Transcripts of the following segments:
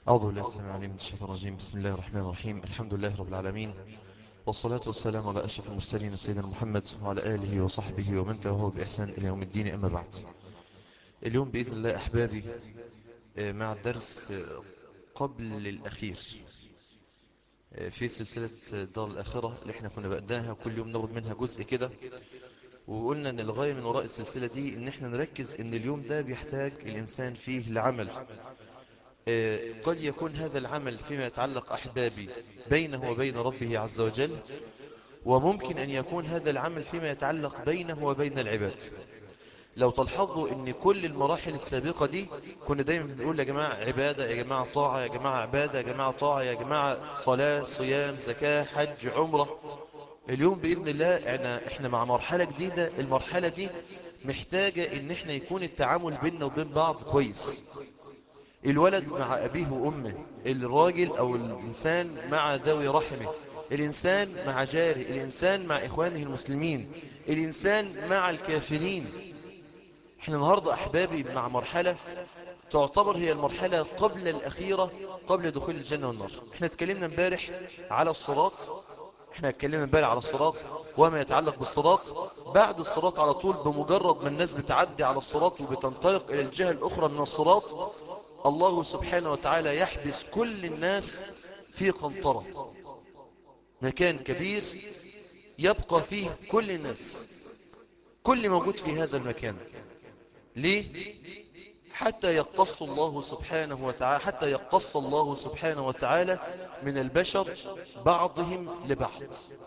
أعوذ بالله السميع العليم من الشيطان الرجيم بسم الله الرحمن الرحيم الحمد لله رب العالمين والصلاة والسلام على أشرف المرسلين سيدنا محمد وعلى آله وصحبه ومن تبعه بإحسان إلى يوم الدين أما بعد اليوم بإذن الله أحبابي آه، مع الدرس آه، قبل الأخير آه، في سلسلة آه، دار الآخرة اللي احنا كنا بقداها كل يوم ناخد منها جزء كده وقلنا ان الغاية من وراء السلسلة دي ان احنا نركز ان اليوم ده بيحتاج الانسان فيه لعمل آه، قد يكون هذا العمل فيما يتعلق أحبابي بينه وبين ربه عز وجل وممكن أن يكون هذا العمل فيما يتعلق بينه وبين العباد لو تلحظوا ان كل المراحل السابقة دي كنا دايما بنقول يا جماعة عبادة يا جماعة طاعة يا جماعة عبادة يا جماعة طاعة يا جماعة صلاة صيام زكاة حج عمرة اليوم بإذن الله احنا, احنا مع مرحلة جديدة المرحلة دي محتاجة ان احنا يكون التعامل بيننا وبين بعض كويس الولد مع أبيه وأمه الراجل أو الإنسان مع ذوي رحمه الإنسان مع جاره الإنسان مع إخوانه المسلمين الإنسان مع الكافرين احنا النهاردة أحبابي مع مرحلة تعتبر هي المرحلة قبل الأخيرة قبل دخول الجنة والنار احنا اتكلمنا امبارح على الصراط احنا اتكلمنا امبارح على الصراط وما يتعلق بالصراط بعد الصراط على طول بمجرد ما الناس بتعدي على الصراط وبتنطلق إلى الجهة الأخرى من الصراط الله سبحانه وتعالى يحبس كل الناس في قنطرة مكان كبير يبقى فيه كل الناس كل موجود في هذا المكان ليه؟ حتى يقتص الله سبحانه وتعالى حتى يقتص الله سبحانه وتعالى من البشر بعضهم لبعض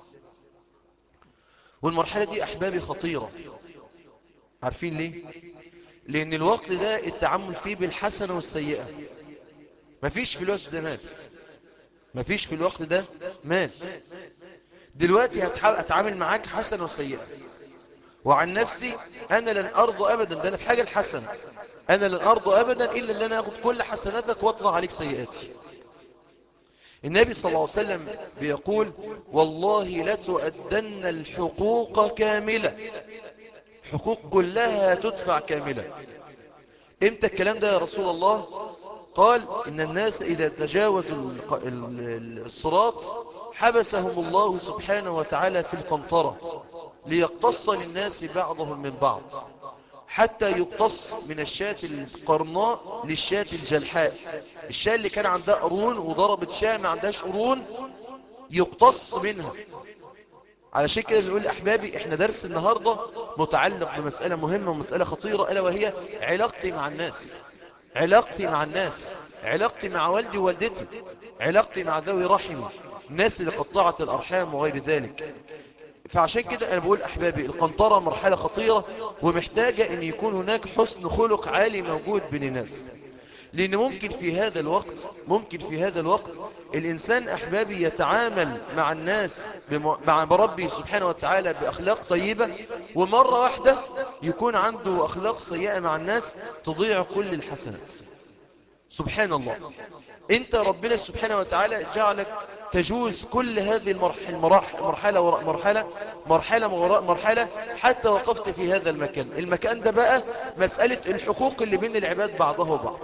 والمرحلة دي أحبابي خطيرة عارفين ليه؟ لأن الوقت ده التعامل فيه بالحسنة والسيئة مفيش في الوقت ده مال مفيش في الوقت ده مال دلوقتي هتحاول أتعامل معاك حسنة وسيئة وعن نفسي أنا لن أرضى أبدا ده أنا في حاجة الحسنة أنا لن أرضى أبدا إلا أن أنا أخذ كل حسناتك وأطلع عليك سيئاتي النبي صلى الله عليه وسلم بيقول والله لتؤدن الحقوق كاملة حقوق كلها تدفع كاملة امتى الكلام ده يا رسول الله قال إن الناس إذا تجاوزوا الصراط حبسهم الله سبحانه وتعالى في القنطرة ليقتص للناس بعضهم من بعض حتى يقتص من الشاة القرناء للشاة الجلحاء الشاة اللي كان عندها قرون وضربت شاة ما عندهاش قرون يقتص منها علشان كده بنقول أحبابي إحنا درس النهاردة متعلق بمسألة مهمة ومسألة خطيرة ألا وهي علاقتي مع الناس علاقتي مع الناس علاقتي مع والدي ووالدتي علاقتي مع ذوي رحمي الناس اللي قطعت الأرحام وغير ذلك فعشان كده أنا بقول أحبابي القنطرة مرحلة خطيرة ومحتاجة أن يكون هناك حسن خلق عالي موجود بين الناس لأن ممكن في هذا الوقت ممكن في هذا الوقت الإنسان أحبابي يتعامل مع الناس بم... مع ربي سبحانه وتعالى بأخلاق طيبة ومرة واحدة يكون عنده أخلاق سيئة مع الناس تضيع كل الحسنات سبحان الله انت ربنا سبحانه وتعالى جعلك تجوز كل هذه المرحلة مرحلة وراء مرحلة مرحلة وراء مرحلة حتى وقفت في هذا المكان المكان ده بقى مسألة الحقوق اللي بين العباد بعضها وبعض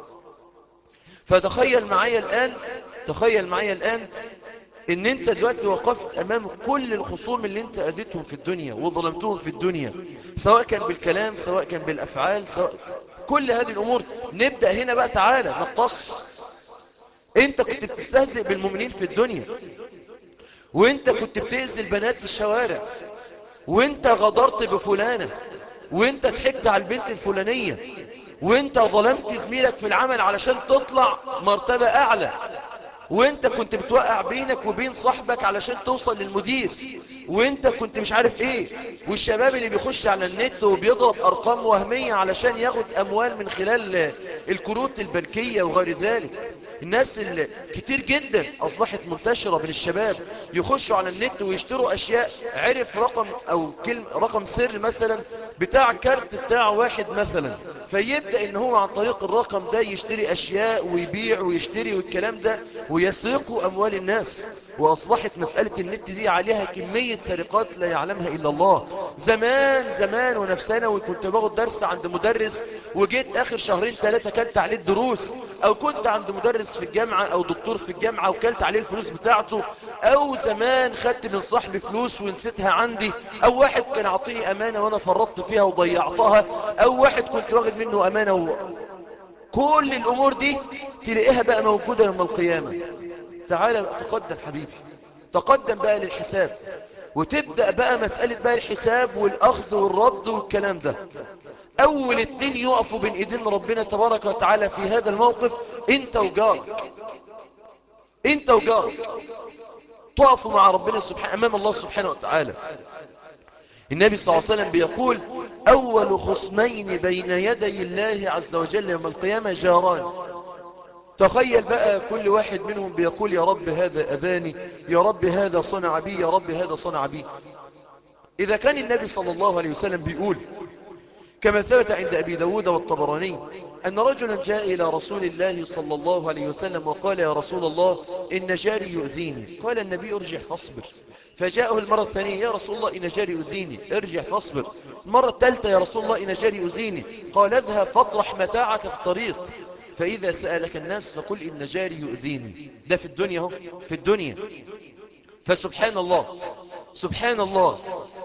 فتخيل معايا الآن تخيل معايا الآن ان انت دلوقتي وقفت امام كل الخصوم اللي انت اذيتهم في الدنيا وظلمتهم في الدنيا سواء كان بالكلام سواء كان بالافعال سواء كل هذه الامور نبدأ هنا بقى تعالى نقتص انت كنت بتستهزئ بالمؤمنين في الدنيا وانت كنت بتأذي البنات في الشوارع وانت غدرت بفلانة وانت ضحكت على البنت الفلانية وانت ظلمت زميلك في العمل علشان تطلع مرتبة اعلى وانت كنت بتوقع بينك وبين صاحبك علشان توصل للمدير وانت كنت مش عارف ايه والشباب اللي بيخش على النت وبيضرب ارقام وهمية علشان ياخد اموال من خلال الكروت البنكية وغير ذلك الناس اللي كتير جدا اصبحت منتشرة بين الشباب يخشوا على النت ويشتروا اشياء عرف رقم او كلمة رقم سر مثلا بتاع كارت بتاع واحد مثلا فيبدأ ان هو عن طريق الرقم ده يشتري اشياء ويبيع ويشتري والكلام ده ويسرقوا اموال الناس واصبحت مسألة النت دي عليها كمية سرقات لا يعلمها الا الله زمان زمان وانا في ثانوي كنت باخد درس عند مدرس وجيت اخر شهرين ثلاثة كلت عليه الدروس او كنت عند مدرس في الجامعة او دكتور في الجامعة وكلت عليه الفلوس بتاعته او زمان خدت من صاحبي فلوس ونسيتها عندي او واحد كان عطيني امانة وانا فرطت فيها وضيعتها او واحد كنت واخد منه امانة و... كل الامور دي تلاقيها بقى موجودة يوم القيامة تعالى بقى تقدم حبيبي تقدم بقى للحساب وتبدأ بقى مسألة بقى الحساب والأخذ والرد والكلام ده أول اتنين يقفوا بين إيدين ربنا تبارك وتعالى في هذا الموقف أنت وجارك أنت وجارك تقفوا مع ربنا سبحانه أمام الله سبحانه وتعالى النبي صلى الله عليه وسلم بيقول أول خصمين بين يدي الله عز وجل يوم القيامة جاران تخيل بقى كل واحد منهم بيقول يا رب هذا أذاني يا رب هذا صنع بي يا رب هذا صنع بي إذا كان النبي صلى الله عليه وسلم بيقول كما ثبت عند أبي داود والطبراني أن رجلا جاء إلى رسول الله صلى الله عليه وسلم وقال يا رسول الله إن جاري يؤذيني قال النبي ارجع فاصبر فجاءه المرة الثانية يا رسول الله إن جاري يؤذيني ارجع فاصبر المرة الثالثة يا رسول الله إن جاري يؤذيني قال اذهب فاطرح متاعك في الطريق فإذا سألك الناس فقل إن جاري يؤذيني ده في الدنيا هو في الدنيا فسبحان الله سبحان الله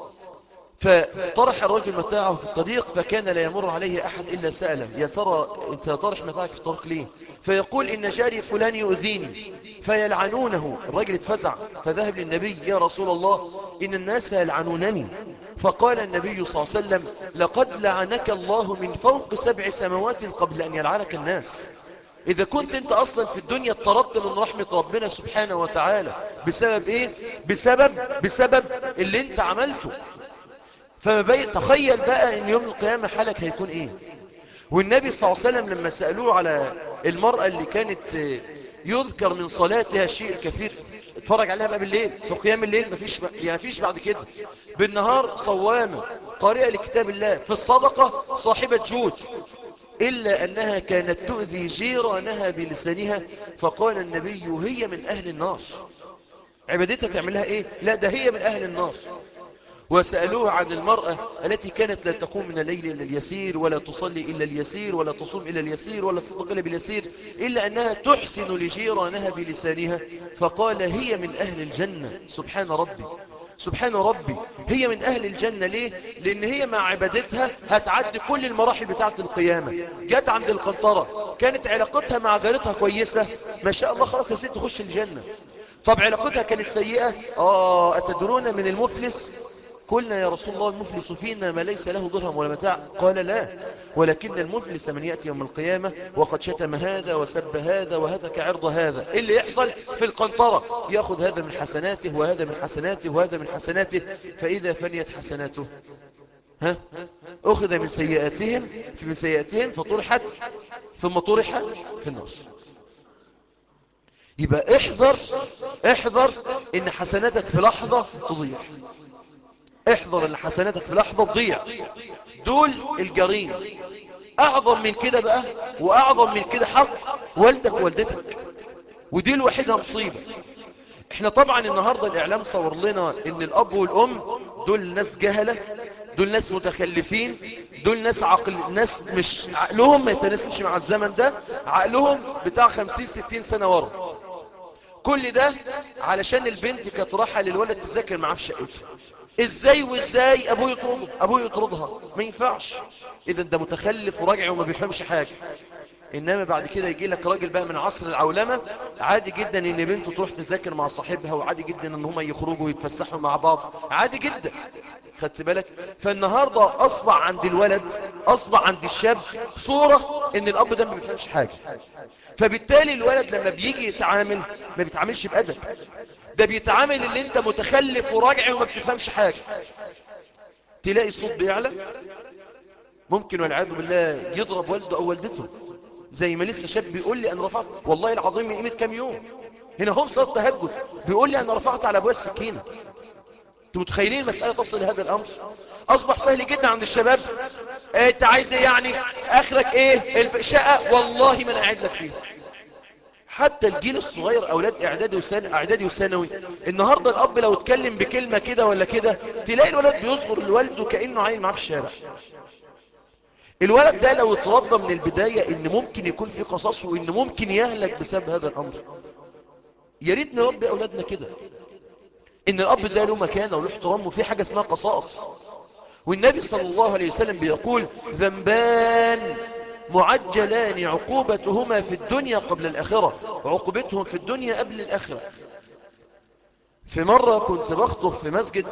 فطرح الرجل متاعه في الطريق فكان لا يمر عليه أحد إلا سأله يا ترى أنت طرح متاعك في الطريق ليه فيقول إن جاري فلان يؤذيني فيلعنونه الرجل اتفزع فذهب للنبي يا رسول الله إن الناس يلعنونني فقال النبي صلى الله عليه وسلم لقد لعنك الله من فوق سبع سماوات قبل أن يلعنك الناس إذا كنت أنت أصلا في الدنيا اضطردت من رحمة ربنا سبحانه وتعالى بسبب إيه؟ بسبب بسبب اللي أنت عملته فما بي... تخيل بقى ان يوم القيامة حالك هيكون ايه والنبي صلى الله عليه وسلم لما سألوه على المرأة اللي كانت يذكر من صلاتها شيء كثير اتفرج عليها بقى بالليل في قيام الليل مفيش ب... يعني مفيش بعد كده بالنهار صوامة قارئة لكتاب الله في الصدقة صاحبة جود إلا أنها كانت تؤذي جيرانها بلسانها فقال النبي هي من أهل النار عبادتها تعملها إيه لا ده هي من أهل النار وسألوه عن المرأة التي كانت لا تقوم من الليل إلا اليسير ولا تصلي إلا اليسير ولا تصوم إلا اليسير ولا تصدق إلا باليسير إلا أنها تحسن لجيرانها بلسانها فقال هي من أهل الجنة سبحان ربي سبحان ربي هي من أهل الجنة ليه؟ لأن هي مع عبادتها هتعدي كل المراحل بتاعة القيامة جت عند القنطرة كانت علاقتها مع جارتها كويسة ما شاء الله خلاص يا ست تخش الجنة طب علاقتها كانت سيئة آه أتدرون من المفلس قلنا يا رسول الله المفلس فينا ما ليس له درهم ولا متاع قال لا ولكن المفلس من يأتي يوم القيامة وقد شتم هذا وسب هذا وهتك عرض هذا إيه اللي يحصل في القنطرة يأخذ هذا من حسناته وهذا من حسناته وهذا من حسناته فإذا فنيت حسناته ها أخذ من سيئاتهم من سيئاتهم فطرحت ثم طرح في النار يبقى احذر احذر ان حسناتك في لحظة تضيع احذر ان حسناتك في لحظة تضيع دول الجرين اعظم من كده بقى واعظم من كده حق والدك ووالدتك ودي الوحيدة مصيبة احنا طبعا النهاردة الاعلام صور لنا ان الاب والام دول ناس جهلة دول ناس متخلفين دول ناس عقل ناس مش عقلهم ما يتناسبش مع الزمن ده عقلهم بتاع خمسين ستين سنة ورا كل ده علشان البنت كانت رايحه للولد تذاكر معاه في شقتها ازاي وازاي ابوه يطرده ابوه يطردها ما ينفعش اذا ده متخلف وراجع وما بيفهمش حاجه انما بعد كده يجي لك راجل بقى من عصر العولمه عادي جدا ان بنته تروح تذاكر مع صاحبها وعادي جدا ان هم يخرجوا ويتفسحوا مع بعض عادي جدا خدت بالك فالنهارده اصبح عند الولد اصبح عند الشاب صوره ان الاب ده ما بيفهمش حاجه فبالتالي الولد لما بيجي يتعامل ما بيتعاملش بأدب ده بيتعامل اللي انت متخلف وراجع وما بتفهمش حاجة تلاقي الصوت بيعلى ممكن والعياذ بالله يضرب والده او والدته زي ما لسه شاب بيقول لي انا رفعت والله العظيم من قيمه كام يوم هنا هم صلاه التهجد بيقول لي انا رفعت على ابويا السكينه انتوا متخيلين المسألة تصل لهذا الأمر أصبح سهل جدا عند الشباب اه انت عايز ايه يعني اخرك ايه الشقة والله ما انا قاعد لك فيها حتى الجيل الصغير اولاد اعدادي وثانوي اعدادي وثانوي النهارده الاب لو اتكلم بكلمه كده ولا كده تلاقي الولد بيصغر لوالده كانه عيل معاه في الشارع الولد ده لو اتربى من البدايه ان ممكن يكون في قصص وان ممكن يهلك بسبب هذا الامر يا ريت نربي اولادنا كده ان الاب ده له مكانه وله احترام وفي حاجه اسمها قصاص والنبي صلى الله عليه وسلم بيقول ذنبان معجلان عقوبتهما في الدنيا قبل الآخرة عقوبتهم في الدنيا قبل الآخرة في مرة كنت بخطب في مسجد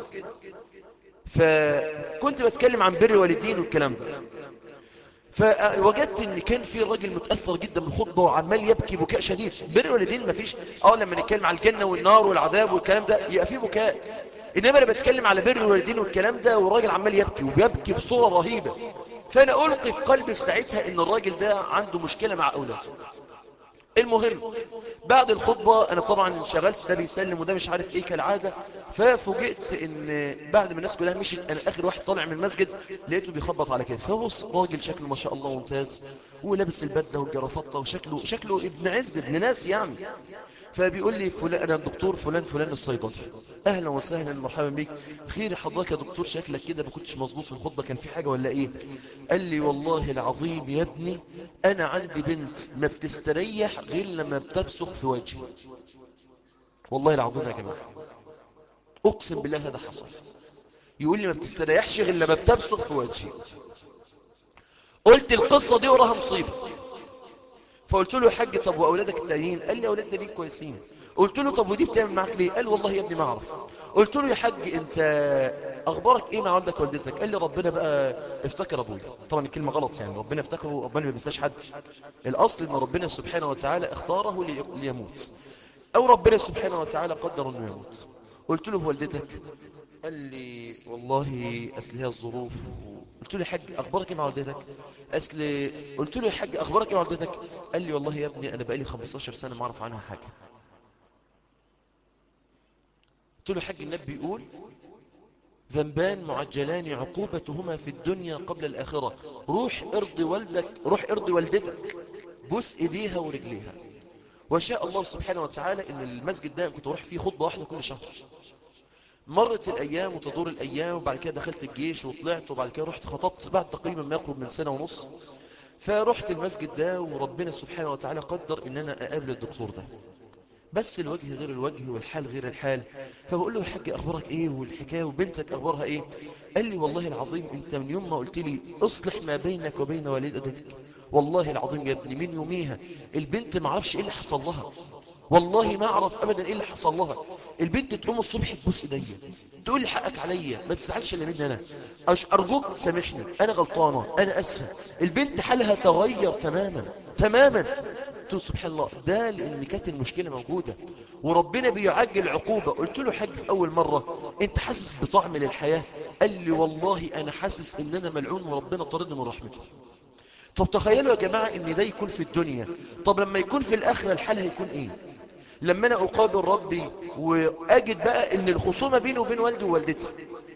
فكنت بتكلم عن بر الوالدين والكلام ده فوجدت ان كان في راجل متأثر جدا بالخطبة وعمال يبكي بكاء شديد بر الوالدين مفيش اه لما نتكلم عن الجنة والنار والعذاب والكلام ده يبقى فيه بكاء انما انا بتكلم على بر الوالدين والكلام ده والراجل عمال يبكي وبيبكي بصورة رهيبة فانا القي في قلبي في ساعتها ان الراجل ده عنده مشكلة مع اولاده المهم بعد الخطبة انا طبعا انشغلت ده بيسلم وده مش عارف ايه كالعادة ففوجئت ان بعد ما الناس كلها مشيت انا اخر واحد طالع من المسجد لقيته بيخبط على كده فبص راجل شكله ما شاء الله ممتاز ولابس البدله والجرافطه وشكله شكله ابن عز ابن ناس يعني فبيقول لي فلان انا الدكتور فلان فلان الصيدلي اهلا وسهلا مرحبا بيك خير حضرتك يا دكتور شكلك كده ما كنتش مظبوط في الخطبه كان في حاجه ولا ايه قال لي والله العظيم يا ابني انا عندي بنت ما بتستريح غير لما بتبصق في وجهي والله العظيم يا جماعه اقسم بالله هذا حصل يقول لي ما بتستريحش غير لما بتبصق في وجهي قلت القصه دي وراها مصيبه فقلت له يا حاج طب واولادك التانيين قال لي اولاد التانيين كويسين قلت له طب ودي بتعمل معاك ليه قال والله يا ابني ما اعرف قلت له يا حاج انت اخبارك ايه مع والدك ووالدتك قال لي ربنا بقى افتكر ابويا طبعا الكلمه غلط يعني ربنا افتكره ربنا ما بينساش حد الاصل ان ربنا سبحانه وتعالى اختاره لي- ليموت او ربنا سبحانه وتعالى قدر انه يموت قلت له والدتك قال لي والله اصل هي الظروف قلت له يا حاج اخبارك ايه مع والدتك اصل قلت له يا حاج اخبارك ايه مع والدتك قال لي والله يا ابني انا بقالي 15 سنه ما اعرف عنها حاجه قلت له يا حاج النبي بيقول ذنبان معجلان عقوبتهما في الدنيا قبل الآخرة روح ارضي والدك روح ارضي والدتك بوس ايديها ورجليها وشاء الله سبحانه وتعالى ان المسجد ده كنت اروح فيه خطبة واحدة كل شهر مرت الايام وتدور الايام وبعد كده دخلت الجيش وطلعت وبعد كده رحت خطبت بعد تقريبا ما يقرب من سنة ونص فرحت المسجد ده وربنا سبحانه وتعالى قدر ان انا اقابل الدكتور ده بس الوجه غير الوجه والحال غير الحال فبقول له يا حاج اخبارك ايه والحكايه وبنتك اخبارها ايه قال لي والله العظيم انت من يوم ما قلت لي اصلح ما بينك وبين والدتك والله العظيم يا ابني من يوميها البنت ما اعرفش ايه اللي حصل لها والله ما اعرف ابدا ايه اللي حصل لها البنت تقوم الصبح تبوس ايديا تقول لي حقك عليا ما تزعلش الا مني انا أش ارجوك سامحني انا غلطانه انا اسفه البنت حالها تغير تماما تماما قلت له سبحان الله ده لان كانت المشكله موجوده وربنا بيعجل عقوبه قلت له حاج في اول مره انت حاسس بطعم للحياه قال لي والله انا حاسس ان انا ملعون وربنا طردني من رحمته طب تخيلوا يا جماعه ان ده يكون في الدنيا طب لما يكون في الاخره الحال هيكون ايه لما انا اقابل ربي واجد بقى ان الخصومه بيني وبين والدي ووالدتي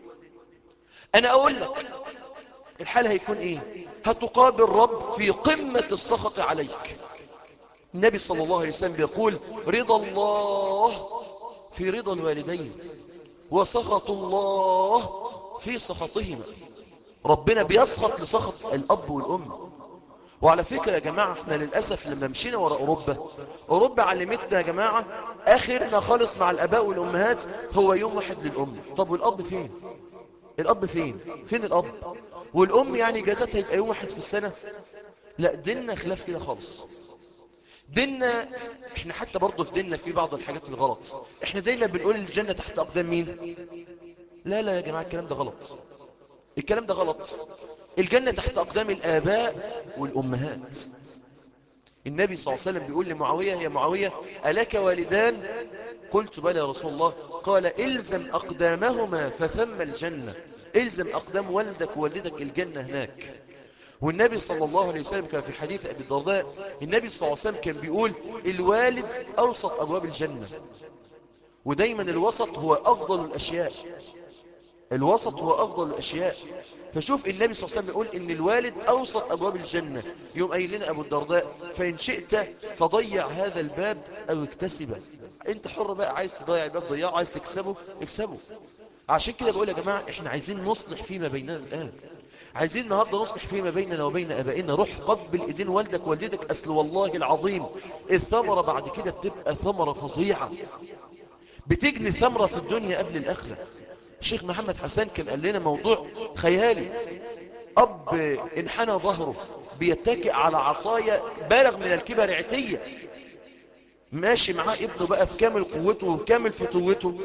انا اقول لك الحال هيكون ايه هتقابل رب في قمه السخط عليك النبي صلى الله عليه وسلم بيقول رضا الله في رضا الوالدين وسخط الله في سخطهما ربنا بيسخط لسخط الأب والأم وعلى فكرة يا جماعة احنا للأسف لما مشينا وراء أوروبا أوروبا علمتنا يا جماعة آخرنا خالص مع الأباء والأمهات هو يوم واحد للأم طب والأب فين الأب فين فين الأب والأم يعني جازتها يبقى يوم واحد في السنة لا ديننا خلاف كده خالص ديننا احنا حتى برضه في ديننا في بعض الحاجات الغلط احنا دايما بنقول الجنة تحت أقدام مين لا لا يا جماعة الكلام ده غلط الكلام ده غلط الجنة تحت أقدام الآباء والأمهات النبي صلى الله عليه وسلم بيقول لمعاوية يا معاوية ألك والدان قلت بلى يا رسول الله قال إلزم أقدامهما فثم الجنة إلزم أقدام والدك ووالدتك الجنة هناك والنبي صلى الله عليه وسلم كان في حديث أبي الدرداء النبي صلى الله عليه وسلم كان بيقول الوالد أوسط أبواب الجنة ودايما الوسط هو أفضل الأشياء الوسط هو أفضل الأشياء فشوف النبي صلى الله عليه وسلم يقول إن الوالد أوسط أبواب الجنة يوم قايل لنا أبو الدرداء فإن شئت فضيع هذا الباب أو اكتسبه أنت حر بقى عايز تضيع الباب ضيعه عايز تكسبه اكسبه عشان كده بقول يا جماعة إحنا عايزين نصلح فيما بيننا الآن عايزين النهاردة نصلح فيما بيننا وبين أبائنا روح قبل إيدين والدك والدتك أصل والله العظيم الثمرة بعد كده بتبقى ثمرة فظيعة بتجني ثمرة في الدنيا قبل الآخرة الشيخ محمد حسن كان قال لنا موضوع خيالي أب انحنى ظهره بيتكئ على عصاية بالغ من الكبر عتية ماشي معاه ابنه بقى في كامل قوته وكامل فتوته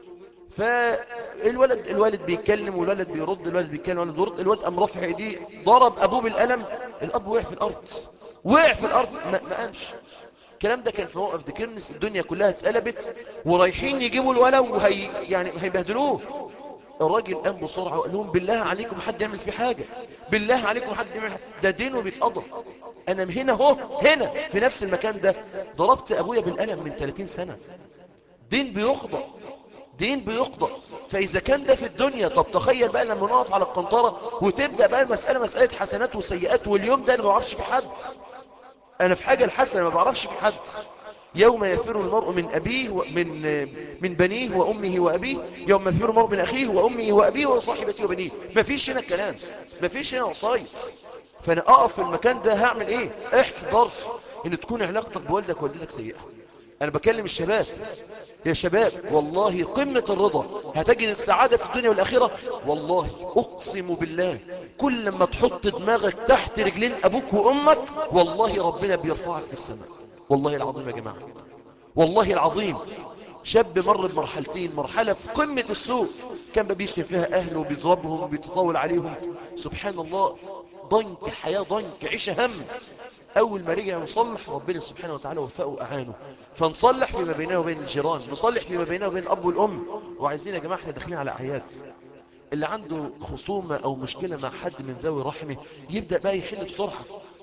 فالولد الوالد بيتكلم والولد بيرد الولد بيتكلم والولد بيرد الولد قام رافع ايديه ضرب ابوه بالقلم الاب وقع في الارض وقع في الارض ما, ما قامش الكلام ده كان في موقف ديكرنس الدنيا كلها اتقلبت ورايحين يجيبوا الولد وهي يعني هيبهدلوه الراجل قام بسرعه وقال لهم بالله عليكم حد يعمل فيه حاجه بالله عليكم حد يعمل حاجة. ده دينه بيتقضى انا هنا اهو هنا في نفس المكان ده ضربت ابويا بالقلم من 30 سنه دين بيقضى دين بيقضى فإذا كان ده في الدنيا طب تخيل بقى لما نقف على القنطرة وتبدأ بقى المسألة مسألة حسنات وسيئات واليوم ده أنا ما بعرفش في حد أنا في حاجة الحسنة ما بعرفش في حد يوم يفر المرء من أبيه من من بنيه وأمه وأبيه يوم يفر المرء من أخيه وأمه وأبيه وصاحبته وبنيه ما فيش هنا كلام ما فيش هنا وصايد فأنا أقف في المكان ده هعمل إيه احذر إن تكون علاقتك بوالدك ووالدتك سيئة أنا بكلم الشباب يا شباب والله قمة الرضا هتجد السعادة في الدنيا والآخرة والله أقسم بالله كل ما تحط دماغك تحت رجلين أبوك وأمك والله ربنا بيرفعك في السماء والله العظيم يا جماعة والله العظيم شاب مر بمرحلتين مرحلة في قمة السوء كان بيشتم فيها أهله وبيضربهم وبيتطاول عليهم سبحان الله ضنك حياة ضنك عيش هم أول ما رجع نصلح ربنا سبحانه وتعالى وفقه وأعانه فنصلح فيما بينه وبين الجيران نصلح فيما بينه وبين الأب والأم وعايزين يا جماعة احنا داخلين على أعياد اللي عنده خصومة أو مشكلة مع حد من ذوي رحمه يبدأ بقى يحل بسرعة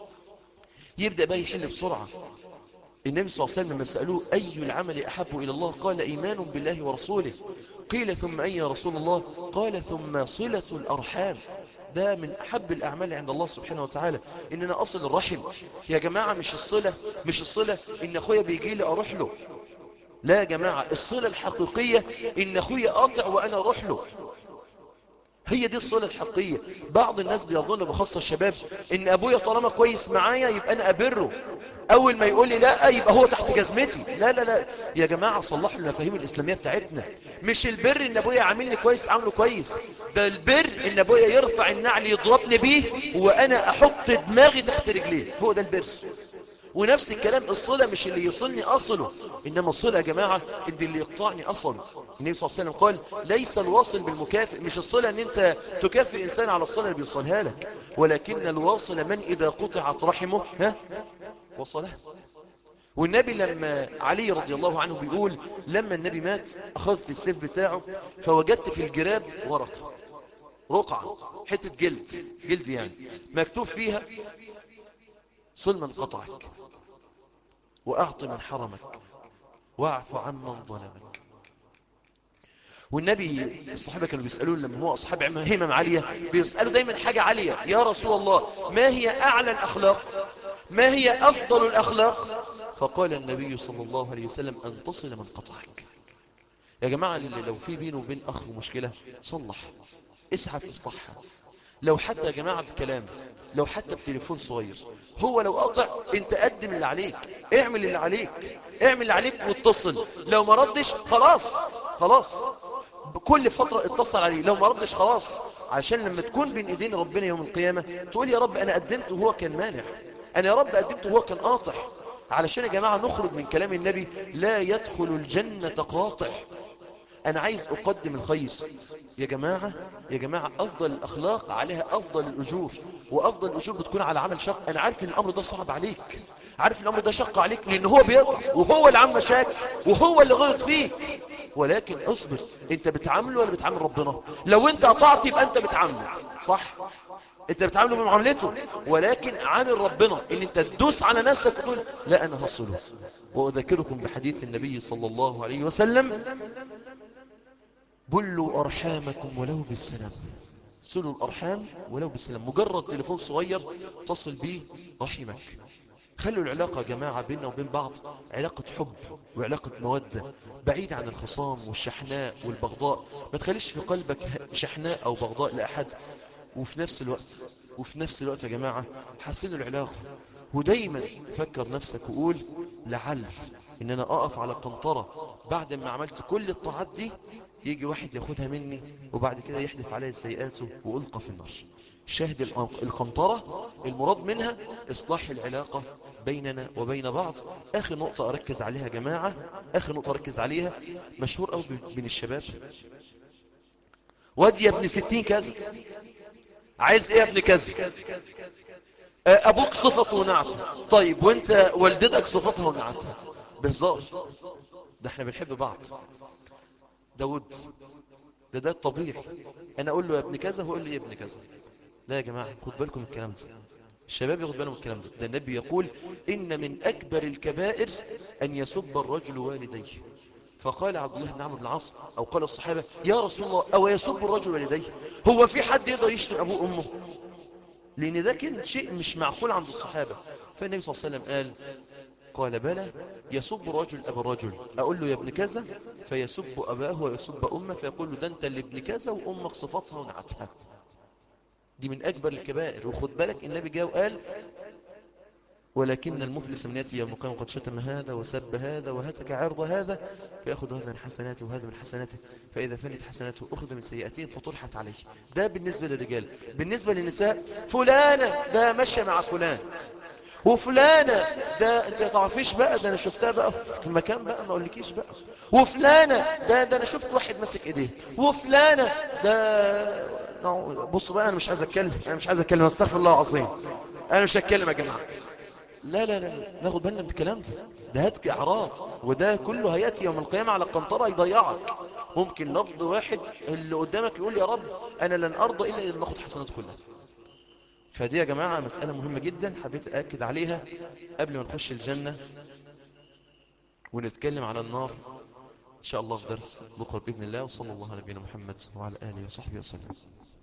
يبدأ بقى يحل بسرعة النبي صلى الله عليه وسلم لما سألوه أي العمل أحب إلى الله قال إيمان بالله ورسوله قيل ثم أي يا رسول الله قال ثم صلة الأرحام ده من أحب الأعمال عند الله سبحانه وتعالى إن أنا أصل الرحم يا جماعة مش الصلة مش الصلة إن أخويا بيجي لي أروح له لا يا جماعة الصلة الحقيقية إن أخويا قاطع وأنا أروح له هي دي الصلة الحقيقية بعض الناس بيظن بخاصة الشباب ان ابويا طالما كويس معايا يبقى انا ابره اول ما يقول لي لا يبقى هو تحت جزمتي لا لا لا يا جماعة صلحوا المفاهيم الاسلامية بتاعتنا مش البر ان ابويا عاملني كويس عامله كويس ده البر ان ابويا يرفع النعل يضربني بيه وانا احط دماغي تحت رجليه هو ده البر ونفس الكلام الصلة مش اللي يصلني أصله إنما الصلة يا جماعة إن اللي يقطعني أصل النبي صلى الله عليه وسلم قال ليس الواصل بالمكافئ مش الصلة أن أنت تكافئ إنسان على الصلة اللي بيوصلها لك ولكن الواصل من إذا قطعت رحمه ها وصلها والنبي لما علي رضي الله عنه بيقول لما النبي مات أخذت السيف بتاعه فوجدت في الجراب ورقة رقعة حتة جلد جلد يعني مكتوب فيها صل من قطعك وأعط من حرمك واعف عمن ظلمك والنبي الصحابة كانوا بيسألون لما هو أصحاب همم عالية بيسألوا دايما حاجة عالية يا رسول الله ما هي أعلى الأخلاق ما هي أفضل الأخلاق فقال النبي صلى الله عليه وسلم أن تصل من قطعك يا جماعة اللي لو في بينه وبين أخ مشكلة صلح اسعى في إصلاحها لو حتى يا جماعة بكلام لو حتى بتليفون صغير هو لو قطع انت قدم اللي عليك اعمل اللي عليك اعمل اللي عليك واتصل لو ما ردش خلاص خلاص بكل فترة اتصل عليه لو ما ردش خلاص عشان لما تكون بين ايدين ربنا يوم القيامة تقول يا رب انا قدمت وهو كان مانع انا يا رب قدمت وهو كان قاطع علشان يا جماعة نخرج من كلام النبي لا يدخل الجنة قاطع أنا عايز أقدم الخير يا جماعة يا جماعة أفضل الأخلاق عليها أفضل الأجور وأفضل الأجور بتكون على عمل شق أنا عارف إن الأمر ده صعب عليك عارف إن الأمر ده شق عليك لأن هو بيقطع وهو اللي عم مشاكل وهو اللي غلط فيك ولكن اصبر انت بتعامله ولا بتعامل ربنا لو انت قطعت يبقى انت بتعامله صح انت بتعامله بمعاملته ولكن عامل ربنا ان انت تدوس على نفسك وتقول لا انا هصله واذكركم بحديث النبي صلى الله عليه وسلم بلوا ارحامكم ولو بالسلام سلوا الارحام ولو بالسلام مجرد تليفون صغير تصل به رحمك خلوا العلاقة يا جماعة بيننا وبين بعض علاقة حب وعلاقة مودة بعيد عن الخصام والشحناء والبغضاء ما تخليش في قلبك شحناء أو بغضاء لأحد وفي نفس الوقت وفي نفس الوقت يا جماعة حسنوا العلاقة ودايما فكر نفسك وقول لعل ان انا اقف على قنطرة بعد ما عملت كل الطاعات دي يجي واحد ياخدها مني وبعد كده يحدث علي سيئاته وألقى في النار شاهد القنطرة المراد منها إصلاح العلاقة بيننا وبين بعض آخر نقطة أركز عليها يا جماعة آخر نقطة أركز عليها مشهور أو بين الشباب وادي يا ابن ستين كذا عايز ايه يا ابن كذا ابوك صفته ونعته طيب وانت والدتك صفتها ونعتها بهزار ده احنا بنحب بعض ده ود ده ده الطبيعي انا اقول له يا ابن كذا هو يقول لي يا ابن كذا لا يا جماعه خد بالكم من الكلام ده الشباب ياخد بالهم من الكلام ده ده النبي يقول ان من اكبر الكبائر ان يسب الرجل والديه فقال عبد الله بن عمرو بن العاص او قال الصحابه يا رسول الله او يسب الرجل والديه هو في حد يقدر يشتم ابوه وامه لان ده كان شيء مش معقول عند الصحابه فالنبي صلى الله عليه وسلم قال قال بلى يسب الرجل أبا الرجل أقول له يا ابن كذا فيسب أباه ويسب أمه فيقول له ده أنت اللي ابن كذا وأمك صفتها ونعتها دي من أكبر الكبائر وخد بالك النبي جاء وقال ولكن المفلس من يأتي يوم القيامة قد شتم هذا وسب هذا وهتك عرض هذا فيأخذ هذا من حسناته وهذا من حسناته فإذا فنت حسناته أخذ من سيئاتهم فطرحت عليه ده بالنسبة للرجال بالنسبة للنساء فلانة ده مشى مع فلان وفلانة ده انت تعرفيش بقى ده انا شفتها بقى في المكان بقى ما اقولكيش بقى وفلانة ده ده انا شفت واحد ماسك ايديه وفلانة ده بص بقى انا مش عايز اتكلم انا مش عايز اتكلم استغفر الله العظيم انا مش هتكلم يا جماعه لا لا لا ناخد بالنا من الكلام ده ده هتك اعراض وده كله هياتي يوم القيامه على القنطره يضيعك ممكن لفظ واحد اللي قدامك يقول يا رب انا لن ارضى الا اذا ناخد حسنات كلها فدي يا جماعة مسألة مهمة جدا حبيت أأكد عليها قبل ما نخش الجنة ونتكلم على النار إن شاء الله في درس بكرة بإذن الله وصلى الله على نبينا محمد وعلى آله وصحبه وسلم